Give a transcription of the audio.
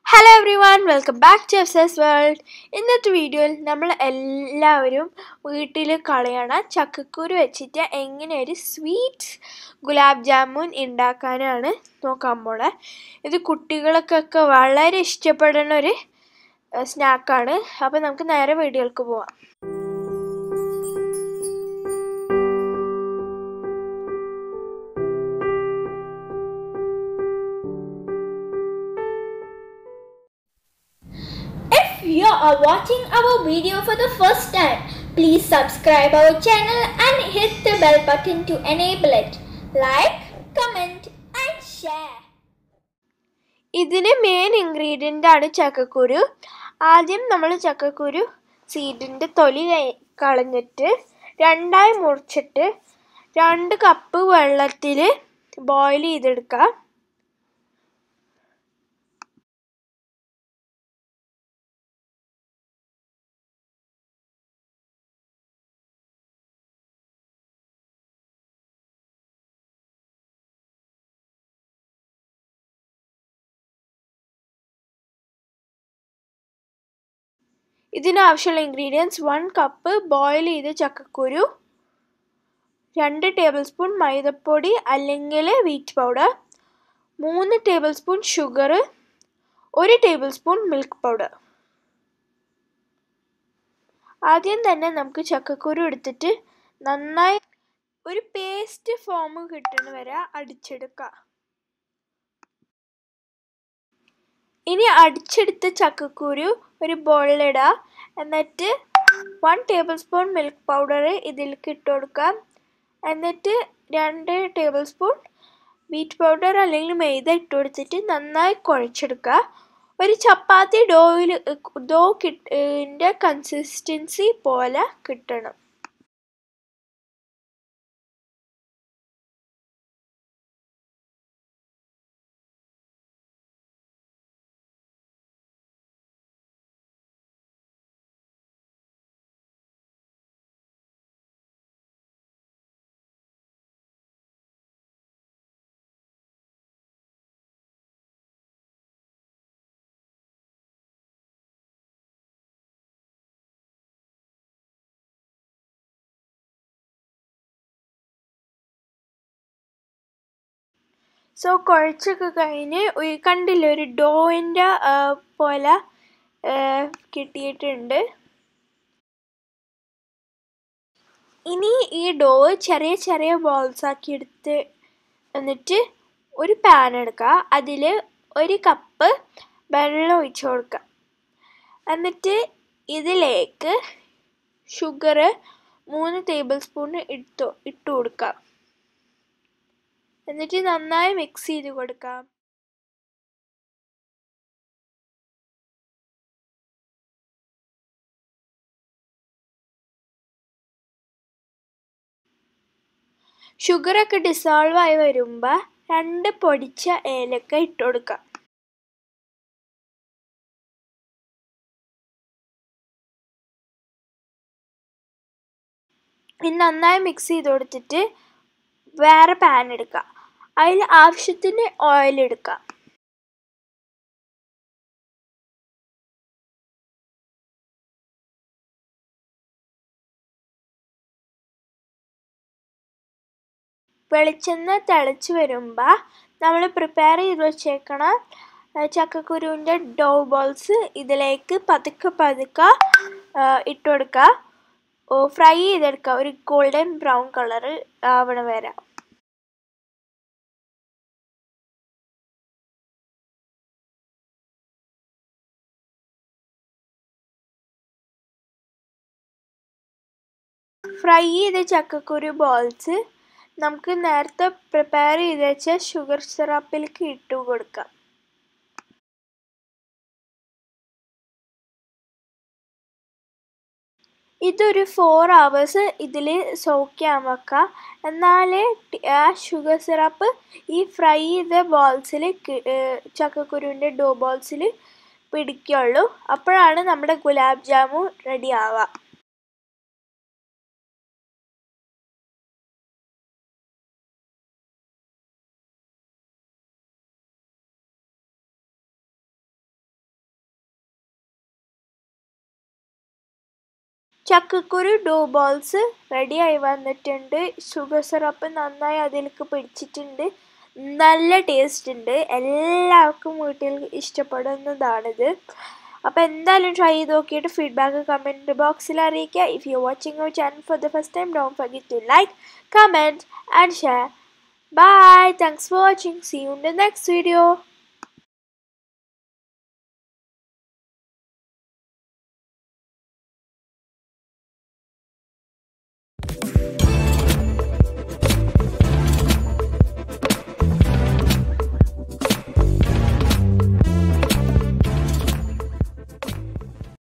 Hello everyone welcome back to S world ഇന്നത്തെ വീഡിയോയിൽ നമ്മൾ എല്ലാവരും വീട്ടിൽ കളയണ ചക്കക്കുരു വെച്ചിട്ട് എങ്ങനെ ഒരു സ്വീറ്റ് ഗുലാബ് ജാമുൻ ഉണ്ടാക്കാനാണ് നോക്കാൻ പോണേ ഇത് കുട്ടികൾക്കൊക്കെ വളരെ ഇഷ്ടപ്പെടുന്ന ഒരു സ്നാക്കാണ് അപ്പോൾ നമുക്ക് നേരെ വീഡിയോയിലേക്ക് പോവാം If you are watching our video for the first time, please subscribe our channel and hit the bell button to enable it. Like, comment and share. ഇതിന് മെയിൻ ഇൻഗ്രീഡിയൻ്റ് ആണ് ചക്കക്കുരു ആദ്യം നമ്മൾ ചക്കക്കുരു സീഡിൻ്റെ തൊലി ക- കളഞ്ഞിട്ട് രണ്ടായി മുറിച്ചിട്ട് രണ്ട് കപ്പ് വെള്ളത്തിൽ ബോയിൽ ചെയ്തെടുക്കാം ഇതിനാവശ്യമുള്ള ഇൻഗ്രീഡിയൻസ് വൺ കപ്പ് ബോയിൽ ചെയ്ത ചക്കക്കുരു രണ്ട് ടേബിൾ സ്പൂൺ മൈദപ്പൊടി അല്ലെങ്കിൽ വീറ്റ് പൗഡർ മൂന്ന് ടേബിൾ സ്പൂൺ ഷുഗർ ഒരു ടേബിൾ സ്പൂൺ മിൽക്ക് പൗഡർ ആദ്യം തന്നെ നമുക്ക് ചക്കക്കുരു എടുത്തിട്ട് നന്നായി ഒരു പേസ്റ്റ് ഫോം കിട്ടുന്ന വരെ അടിച്ചെടുക്കാം ഇനി അടിച്ചെടുത്ത ചക്കക്കുരു ഒരു ബോളിലിടുക എന്നിട്ട് one tablespoon milk powder ഇതിലേക്ക് ഇട്ട് കൊടുക്കാം എന്നിട്ട് രണ്ട് ടേബിൾ സ്പൂൺ വീറ്റ് പൗഡർ അല്ലെങ്കിൽ മൈദ ഇട്ട് കൊടുത്തിട്ട് നന്നായി കുഴച്ചെടുക്കുക ഒരു ചപ്പാത്തി ഡോയിൽ ഡോ കിട്ടിൻ്റെ കൺസിസ്റ്റൻസി പോലെ കിട്ടണം സോ കുഴച്ചൊക്കെ കഴിഞ്ഞ് ഒരു കണ്ടില്ല ഒരു ഡോയിൻ്റെ പോലെ കിട്ടിയിട്ടുണ്ട് ഇനി ഈ ഡോ ചെറിയ ചെറിയ ബോൾസ് ആക്കി എടുത്ത് എന്നിട്ട് ഒരു പാൻ എടുക്കുക അതിൽ ഒരു കപ്പ് വെള്ളം ഒഴിച്ചു കൊടുക്കുക എന്നിട്ട് ഇതിലേക്ക് ഷുഗർ മൂന്ന് ടേബിൾ സ്പൂൺ ഇട്ടു ഇട്ട് കൊടുക്കാം എന്നിട്ട് നന്നായി മിക്സ് ചെയ്ത് കൊടുക്കാം ഷുഗറൊക്കെ ഡിസോൾവ് ആയി വരുമ്പോൾ രണ്ട് പൊടിച്ച ഏലക്ക ഇട്ട് കൊടുക്കാം ഇനി നന്നായി മിക്സ് ചെയ്ത് കൊടുത്തിട്ട് വേറെ പാൻ എടുക്കുക അതിൽ ആവശ്യത്തിന് ഓയിൽ എടുക്കുക വെളിച്ചെണ്ണ തിളച്ച് വരുമ്പോൾ നമ്മൾ പ്രിപ്പയർ ചെയ്ത് വെച്ചേക്കണ ചക്കക്കുരുവിൻ്റെ ഡോ ബോൾസ് ഇതിലേക്ക് പതുക്കെ പതുക്കെ ഇട്ട് കൊടുക്കുക ഫ്രൈ ചെയ്തെടുക്കുക ഒരു ഗോൾഡൻ ബ്രൗൺ കളർ ആവണ വരെ ഫ്രൈ ചെയ്ത ചക്കക്കുരു ബോൾസ് നമുക്ക് നേരത്തെ പ്രിപ്പയർ ചെയ്ത് വെച്ച ഷുഗർ സിറപ്പിലേക്ക് ഇട്ട് കൊടുക്കാം ഇതൊരു ഫോർ അവേഴ്സ് ഇതിൽ സോക്ക് ചെയ്യാൻ വെക്കുക എന്നാലേ ആ ഷുഗർ സിറപ്പ് ഈ ഫ്രൈ ചെയ്ത ബോൾസിൽ ചക്കക്കുരുവിൻ്റെ ഡോ ബോൾസിൽ പിടിക്കുള്ളൂ അപ്പോഴാണ് നമ്മുടെ ഗുലാബ് ജാമുൻ റെഡി ആവുക ചക്കക്കുരു ഡോ ബോൾസ് റെഡിയായി വന്നിട്ടുണ്ട് ഷുഗർ സിറപ്പ് നന്നായി അതിലേക്ക് പിടിച്ചിട്ടുണ്ട് നല്ല ടേസ്റ്റ് ഉണ്ട് എല്ലാവർക്കും വീട്ടിൽ ഇഷ്ടപ്പെടുന്നതാണിത് അപ്പോൾ എന്തായാലും ട്രൈ ചെയ്ത് നോക്കിയിട്ട് ഫീഡ്ബാക്ക് കമൻറ്റ് ബോക്സിൽ അറിയിക്കുക if you watching our channel for the first time don't forget to like comment and share bye thanks for watching see you in the next video